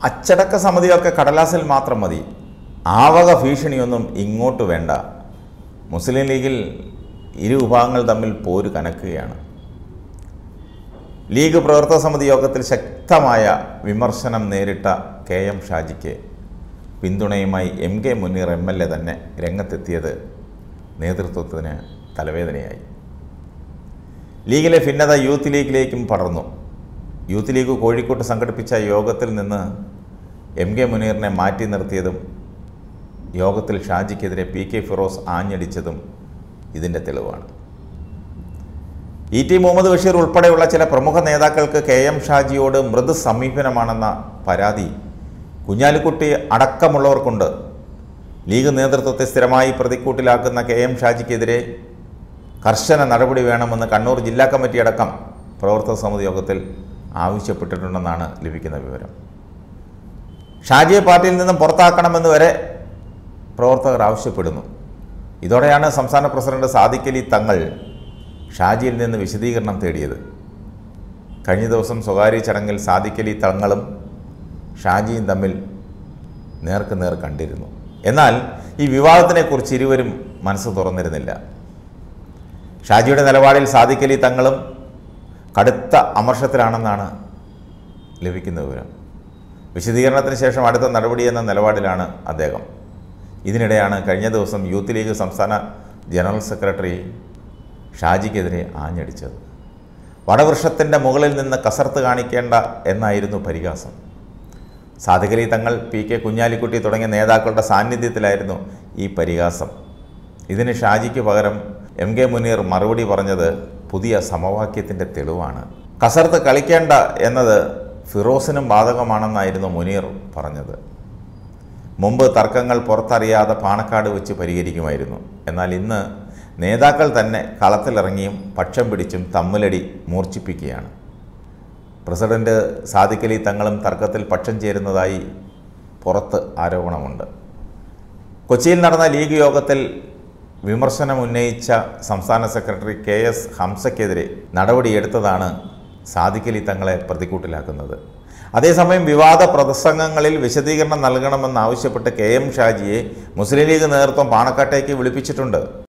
അച്ചടക്ക സമിതിയൊക്കെ കടലാസിൽ മാത്രം മതി ആവക ഭീഷണിയൊന്നും ഇങ്ങോട്ട് വേണ്ട മുസ്ലിം ലീഗിൽ ഇരു വിഭാഗങ്ങൾ തമ്മിൽ പോര് കനക്കുകയാണ് ലീഗ് പ്രവർത്തക സമിതി യോഗത്തിൽ ശക്തമായ വിമർശനം നേരിട്ട കെ എം ഷാജിക്ക് പിന്തുണയുമായി M K Muneer M L A തന്നെ രംഗത്തെത്തിയത് നേതൃത്വത്തിന് തലവേദനയായി ലീഗിലെ ഭിന്നത യൂത്ത് ലീഗിലേക്കും പടർന്നു യൂത്ത് ലീഗ് കോഴിക്കോട്ട് സംഘടിപ്പിച്ച യോഗത്തിൽ നിന്ന് എം കെ മുനീറിനെ മാറ്റി നിർത്തിയതും യോഗത്തിൽ ഷാജിക്കെതിരെ പി കെ ഫിറോസ് ആഞ്ഞടിച്ചതും ഇതിൻ്റെ തെളിവാണ് ഇ ടി മുഹമ്മദ് ബഷീർ ഉൾപ്പെടെയുള്ള ചില പ്രമുഖ നേതാക്കൾക്ക് കെ എം ഷാജിയോട് മൃദു സമീപനമാണെന്ന പരാതി കുഞ്ഞാലിക്കുട്ടി അടക്കമുള്ളവർക്കുണ്ട് ലീഗ് നേതൃത്വത്തെ സ്ഥിരമായി പ്രതിക്കൂട്ടിലാക്കുന്ന കെ എം ഷാജിക്കെതിരെ കർശന നടപടി വേണമെന്ന് കണ്ണൂർ ജില്ലാ കമ്മിറ്റി അടക്കം പ്രവർത്തക സമിതി യോഗത്തിൽ ആവശ്യപ്പെട്ടിട്ടുണ്ടെന്നാണ് ലഭിക്കുന്ന വിവരം ഷാജിയെ പാർട്ടിയിൽ നിന്നും പുറത്താക്കണമെന്ന് വരെ പ്രവർത്തകർ ആവശ്യപ്പെടുന്നു ഇതോടെയാണ് സംസ്ഥാന പ്രസിഡന്റ് സാദിഖ് അലി തങ്ങൾ ഷാജിയിൽ നിന്ന് വിശദീകരണം തേടിയത് കഴിഞ്ഞ ദിവസം സ്വകാര്യ ചടങ്ങിൽ സാദിഖ് അലി തങ്ങളും ഷാജിയും തമ്മിൽ നേർക്ക് നേർ കണ്ടിരുന്നു എന്നാൽ ഈ വിവാദത്തിനെക്കുറിച്ച് ഇരുവരും മനസ്സ് തുറന്നിരുന്നില്ല ഷാജിയുടെ നിലപാടിൽ സാദിഖ് അലി തങ്ങളും കടുത്ത അമർഷത്തിലാണെന്നാണ് ലഭിക്കുന്ന വിവരം വിശദീകരണത്തിന് ശേഷം അടുത്ത നടപടി എന്ന നിലപാടിലാണ് അദ്ദേഹം ഇതിനിടെയാണ് കഴിഞ്ഞ ദിവസം യൂത്ത് ലീഗ് സംസ്ഥാന ജനറൽ സെക്രട്ടറി ഷാജിക്കെതിരെ ആഞ്ഞടിച്ചത് വടവൃക്ഷത്തിൻ്റെ മുകളിൽ നിന്ന് കസർത്ത് കാണിക്കേണ്ട എന്നായിരുന്നു പരിഹാസം സാധികലി തങ്ങൾ പി കെ കുഞ്ഞാലിക്കുട്ടി തുടങ്ങിയ നേതാക്കളുടെ സാന്നിധ്യത്തിലായിരുന്നു ഈ പരിഹാസം ഇതിന് ഷാജിക്ക് പകരം എം കെ മുനീർ മറുപടി പറഞ്ഞത് പുതിയ സമവാക്യത്തിൻ്റെ തെളിവാണ് കസർത്ത് കളിക്കേണ്ട എന്നത് ഫിറോസിനും ബാധകമാണെന്നായിരുന്നു മുനീർ പറഞ്ഞത് മുമ്പ് തർക്കങ്ങൾ പുറത്തറിയാതെ പാണക്കാട് വെച്ച് പരിഹരിക്കുമായിരുന്നു എന്നാൽ ഇന്ന് നേതാക്കൾ തന്നെ കളത്തിലിറങ്ങിയും പക്ഷം പിടിച്ചും തമ്മിലടി മൂർച്ഛിപ്പിക്കുകയാണ് പ്രസിഡന്റ് സാദിഖലി തങ്ങളും തർക്കത്തിൽ പക്ഷം ചേരുന്നതായി പുറത്ത് ആരോപണമുണ്ട് കൊച്ചിയിൽ നടന്ന ലീഗ് യോഗത്തിൽ വിമർശനം ഉന്നയിച്ച സംസ്ഥാന സെക്രട്ടറി കെ എസ് ഹംസയ്ക്കെതിരെ നടപടിയെടുത്തതാണ് സാദിഖലി തങ്ങളെ പ്രതിക്കൂട്ടിലാക്കുന്നത് അതേസമയം വിവാദ പ്രസംഗങ്ങളിൽ വിശദീകരണം നൽകണമെന്നാവശ്യപ്പെട്ട് കെ എം ഷാജിയെ മുസ്ലിം ലീഗ് നേതൃത്വം പാണക്കാട്ടേക്ക് വിളിപ്പിച്ചിട്ടുണ്ട്